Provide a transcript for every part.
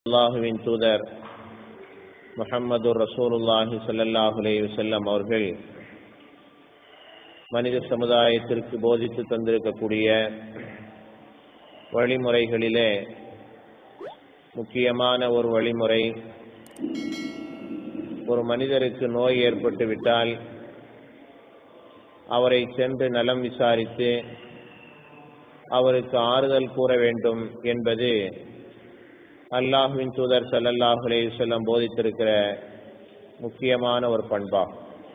அல்லாஹுவின் தூதர் முஹம்மது ரசூலுல்லாஹி ஸல்லல்லாஹு அலைஹி வஸல்லம் அவர்கள் மனித சமுதாயத்திற்கு போதித்து தந்திருக்கக்கூடிய வழிமுறைகளிலே முக்கியமான ஒரு வழிமுறை ஒரு மனிதருக்கு நோய் ஏற்பட்டு விட்டால் அவரை சென்று நலம் விசாரித்து அவருக்கு ஆறுதல் கூற வேண்டும் என்பது அல்லாஹுவின் தூதர் சல்லல்லாஹு அலைஹி வஸல்லம் போதித்திருக்கிற முக்கியமான ஒரு பண்பாகும்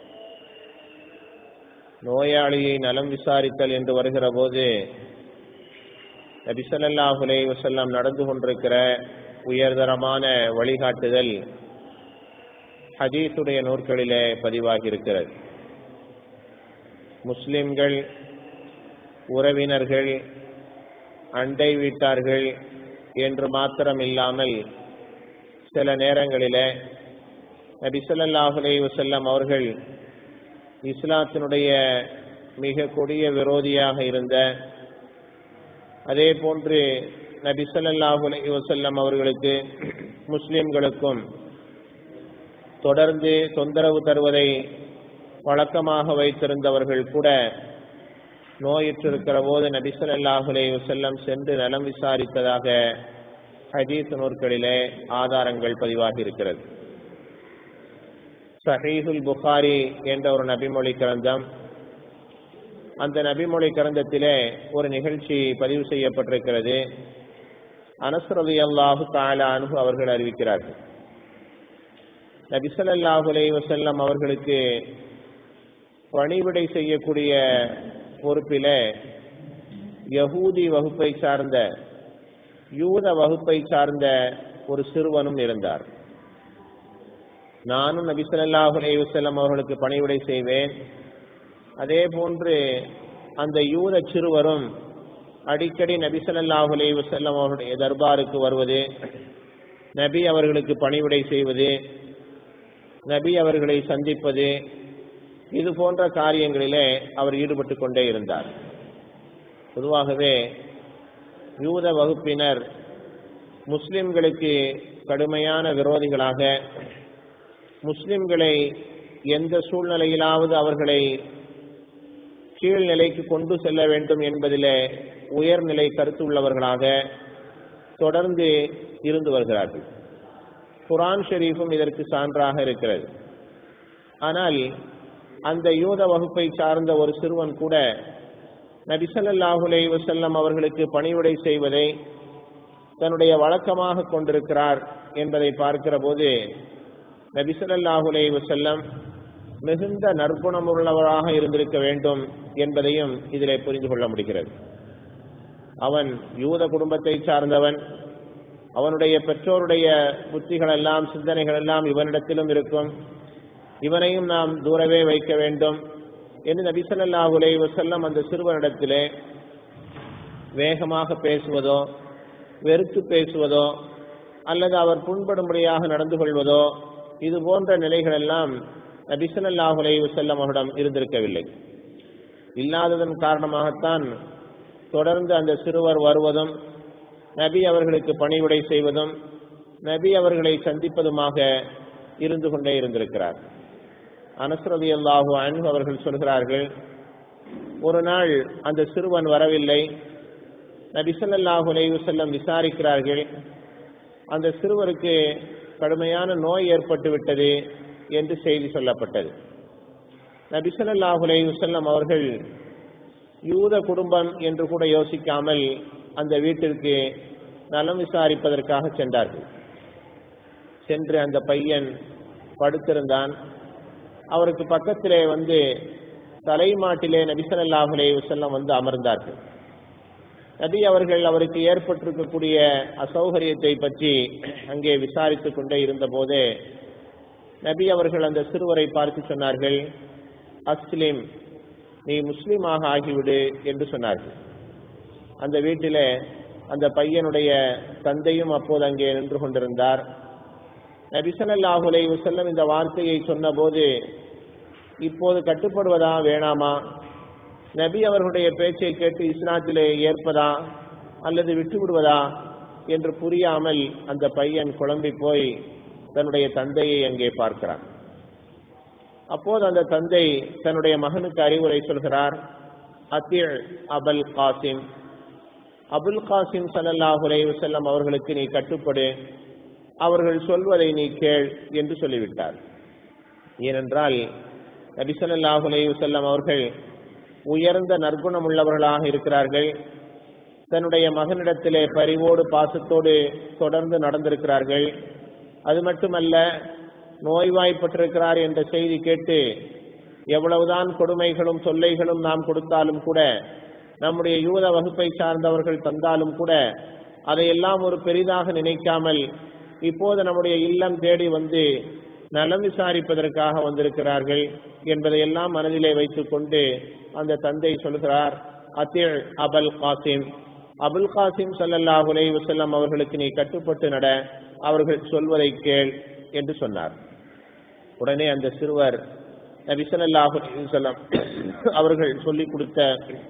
நோயாளியை நலம் விசாரித்தல் என்று வருகிற போது நபி ஸல்லல்லாஹு அலைஹி வஸல்லம் நடந்து கொண்டிருக்கிற உயர்தரமான வழிகாட்டுதல் ஹதீஸுடைய நூற்களிலே பதிவாகி இருக்கிறது முஸ்லிம்கள் உறவினர்கள் அண்டை வீட்டார்கள் என்று மாத்திரம் இல்லாமல் சில நேரங்களிலே நபி ஸல்லல்லாஹு அலைஹி வஸல்லம் அவர்கள் இஸ்லாத்தினுடைய மிக கொடிய விரோதியாக இருந்த அதே போன்று நபி ஸல்லல்லாஹு அலைஹி வஸல்லம் அவர்களுக்கு முஸ்லிம்களுக்கும் தொடர்ந்து தொந்தரவு தருவதை வழக்கமாக வைத்திருந்தவர்கள் கூட நோயுற்றிருக்கிற போது நபி ஸல்லல்லாஹு அலைஹி வஸல்லம் சென்று நலம் விசாரித்ததாக ஹதீஸ் நூற்களிலே ஆதாரங்கள் பதிவாகி இருக்கிறது சஹீஹுல் புகாரி என்ற ஒரு நபிமொழி கிரந்தம் அந்த நபிமொழி கிரந்தத்திலே ஒரு நிகழ்ச்சி பதிவு செய்யப்பட்டிருக்கிறது அனஸ்ரதி அல்லாஹு தாலா அனுகு அவர்கள் அறிவிக்கிறார்கள் நபிசல்லாஹு அலை வசல்லம் அவர்களுக்கு பணிவிடை செய்யக்கூடிய பொறுப்பில யகூதி வகுப்பை சார்ந்த யூத வகுப்பை சார்ந்த ஒரு சிறுவனும் இருந்தார் நானும் நபிசல்லாஹு அலை வசல்லம் அவர்களுக்கு பணிவிடை செய்வேன் அதே போன்று அந்த யூத சிறுவரும் அடிக்கடி நபிசல்லாஹு அலை வசல்லம் அவர்களுடைய தர்பாருக்கு வருவது நபி அவர்களுக்கு பணிவிடை செய்வது நபி அவர்களை சந்திப்பது இது போன்ற காரியங்களிலே அவர் ஈடுபட்டு கொண்டே இருந்தார் பொதுவாகவே யூத வகுப்பினர் முஸ்லிம்களுக்கு கடுமையான விரோதிகளாக முஸ்லிம்களை எந்த சூழ்நிலையிலாவது அவர்களை கீழ்நிலைக்கு கொண்டு செல்ல வேண்டும் என்பதிலே உயர்நிலை கருத்துள்ளவர்களாக தொடர்ந்து இருந்து வருகிறார்கள் குரான் ஷெரீஃபும் இதற்கு சான்றாக இருக்கிறது ஆனால் அந்த யூத வகுப்பை சார்ந்த ஒரு சிறுவன் கூட நபிசல்லாஹுலே வசல்லம் அவர்களுக்கு பணிவிடை செய்வதை தன்னுடைய வழக்கமாக கொண்டிருக்கிறார் என்பதை பார்க்கிற போது நபிசல்லாஹுலே வசல்லம் மிகுந்த நற்குணம் உள்ளவராக இருந்திருக்க வேண்டும் என்பதையும் இதிலே புரிந்து கொள்ள முடிகிறது அவன் யூத குடும்பத்தை சார்ந்தவன் அவனுடைய பெற்றோருடைய புத்திகள் எல்லாம் சிந்தனைகள் எல்லாம் இவனிடத்திலும் இருக்கும் இவனையும் நாம் தூரவே வைக்க வேண்டும் என்று நபிசல்லாஹுலே வசல்லம் அந்த சிறுவனிடத்திலே வேகமாக பேசுவதோ வெறுத்து பேசுவதோ அல்லது அவர் புண்படும்படியாக நடந்து கொள்வதோ இது போன்ற நிலைகள் எல்லாம் நபிசல்லாஹுலே வசல்லம் அவரிடம் இருந்திருக்கவில்லை இல்லாததன் காரணமாகத்தான் தொடர்ந்து அந்த சிறுவர் வருவதும் நபி அவர்களுக்கு பணிவிடை செய்வதும் நபி அவர்களை சந்திப்பதுமாக இருந்து கொண்டே இருந்திருக்கிறார் அனஸ்ரதி அல்லாஹு அன்பு அவர்கள் சொல்கிறார்கள் ஒரு நாள் அந்த சிறுவன் வரவில்லை நபிசல்லாஹு அலைவு செல்லம் விசாரிக்கிறார்கள் அந்த சிறுவருக்கு கடுமையான நோய் ஏற்பட்டு விட்டது என்று செய்தி சொல்லப்பட்டது நபிசல்லாஹு அலைவு செல்லம் அவர்கள் யூத குடும்பம் என்று கூட யோசிக்காமல் அந்த வீட்டிற்கு நலம் விசாரிப்பதற்காக சென்றார்கள் சென்று அந்த பையன் படுத்திருந்தான் அவருக்கு பக்கத்திலே வந்து தலைமாட்டிலே நபிசல்லாஹுலே செல்லம் வந்து அமர்ந்தார்கள் நபி அவர்கள் அவருக்கு ஏற்பட்டிருக்கக்கூடிய அசௌகரியத்தை பற்றி அங்கே விசாரித்துக் கொண்டே இருந்த போதே நபி அவர்கள் அந்த சிறுவரை பார்த்து சொன்னார்கள் அஸ்லிம் நீ முஸ்லீமாக ஆகிவிடு என்று சொன்னார்கள் அந்த வீட்டிலே அந்த பையனுடைய தந்தையும் அப்போது அங்கே நின்று கொண்டிருந்தார் நபிசல்லாஹுலை செல்லம் இந்த வார்த்தையை சொன்னபோது இப்போது கட்டுப்படுவதா வேணாமா நபி அவர்களுடைய பேச்சை கேட்டு இஸ்லாத்திலே ஏற்பதா அல்லது விட்டு விடுவதா என்று புரியாமல் அந்த பையன் குழம்பி போய் தன்னுடைய தந்தையை அங்கே பார்க்கிறான் அப்போது அந்த தந்தை தன்னுடைய மகனுக்கு அறிவுரை சொல்கிறார் அத்திர் அபல் காசிம் அபுல் காசிம் சல்லல்லாஹுலே செல்லம் அவர்களுக்கு நீ கட்டுப்படு அவர்கள் சொல்வதை நீ கேள் என்று சொல்லிவிட்டார் ஏனென்றால் நபிசல்லாஹுலே செல்லம் அவர்கள் உயர்ந்த நற்குணம் உள்ளவர்களாக இருக்கிறார்கள் தன்னுடைய மகனிடத்திலே பரிவோடு பாசத்தோடு தொடர்ந்து நடந்திருக்கிறார்கள் அது மட்டுமல்ல நோய்வாய்ப்பட்டிருக்கிறார் என்ற செய்தி கேட்டு எவ்வளவுதான் கொடுமைகளும் தொல்லைகளும் நாம் கொடுத்தாலும் கூட நம்முடைய யூத வகுப்பை சார்ந்தவர்கள் தந்தாலும் கூட அதையெல்லாம் ஒரு பெரிதாக நினைக்காமல் இப்போது நம்முடைய இல்லம் தேடி வந்து நலம் விசாரிப்பதற்காக வந்திருக்கிறார்கள் என்பதையெல்லாம் மனதிலே வைத்துக் கொண்டு அந்த தந்தை சொல்கிறார் அத்திள் அபல் காசிம் அபுல் காசிம் சல்லல்லாஹுலே வசல்லம் அவர்களுக்கு நீ கட்டுப்பட்டு நட அவர்கள் சொல்வதை கேள் என்று சொன்னார் உடனே அந்த சிறுவர் நபி ஸல்லல்லாஹு அலைஹி வஸல்லம் அவர்கள் சொல்லிக் கொடுத்த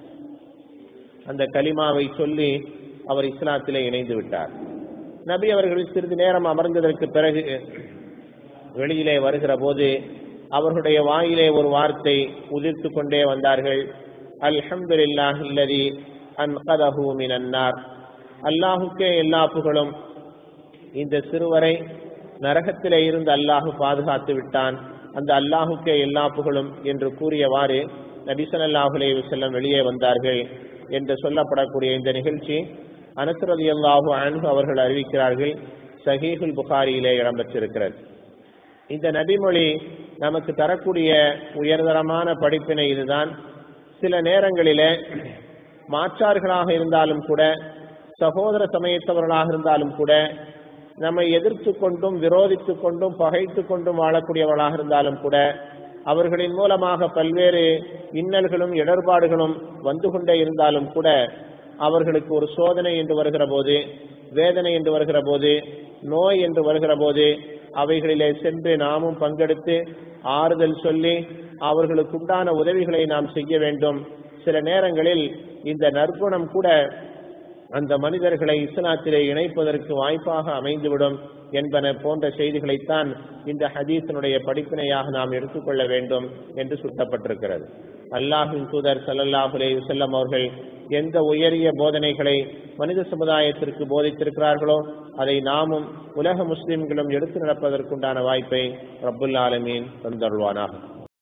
அந்த கலிமாவை சொல்லி அவர் இஸ்லாத்திலே இணைந்து விட்டார் நபி அவர்கள் சிறிது நேரம் அமர்ந்ததற்கு பிறகு வெளியிலே வருகிற போது அவர்களுடைய வாயிலே ஒரு வார்த்தை உதிர்த்து கொண்டே வந்தார்கள் அல்ஹம்துலில்லாஹ் இல்லதி அன்கதஹு மினன்னார் அல்லாஹுக்கே எல்லா புகழும் இந்த சிறுவரை நரகத்திலே இருந்து அல்லாஹு பாதுகாத்து விட்டான் அந்த அல்லாஹுக்கே எல்லா புகழும் என்று கூறியவாறு நபிசல்லாஹுலே செல்லம் வெளியே வந்தார்கள் என்று சொல்லப்படக்கூடிய இந்த நிகழ்ச்சி அனசரதி அல்லாஹு அன்ஹு அவர்கள் அறிவிக்கிறார்கள் சஹீஹுல் புகாரியிலே இடம்பெற்றிருக்கிறது இந்த நபிமொழி நமக்கு தரக்கூடிய உயர்தரமான படிப்பினை இதுதான் சில நேரங்களிலே மாற்றார்களாக இருந்தாலும் கூட சகோதர சமயத்தவர்களாக இருந்தாலும் கூட நம்மை எதிர்த்து கொண்டும் விரோதித்து கொண்டும் பகைத்து கொண்டும் வாழக்கூடியவர்களாக இருந்தாலும் கூட அவர்களின் மூலமாக பல்வேறு இன்னல்களும் இடர்பாடுகளும் வந்து கொண்டே இருந்தாலும் கூட அவர்களுக்கு ஒரு சோதனை என்று வருகிற போது வேதனை என்று வருகிற போது நோய் என்று வருகிற போது அவைகளிலே சென்று நாமும் பங்கெடுத்து ஆறுதல் சொல்லி அவர்களுக்கு உண்டான உதவிகளை நாம் செய்ய வேண்டும் சில நேரங்களில் இந்த நற்குணம் கூட அந்த மனிதர்களை இஸ்லாத்திலே இணைப்பதற்கு வாய்ப்பாக அமைந்துவிடும் என்பன போன்ற செய்திகளைத்தான் இந்த ஹதீஸினுடைய படிப்பினையாக நாம் எடுத்துக்கொள்ள வேண்டும் என்று சுட்டப்பட்டிருக்கிறது அல்லாஹின் தூதர் சல்லல்லாஹுலே செல்லம் அவர்கள் எந்த உயரிய போதனைகளை மனித சமுதாயத்திற்கு போதித்திருக்கிறார்களோ அதை நாமும் உலக முஸ்லிம்களும் எடுத்து நடப்பதற்குண்டான வாய்ப்பை ரப்புல் ஆலமீன் தந்தருவானாகும்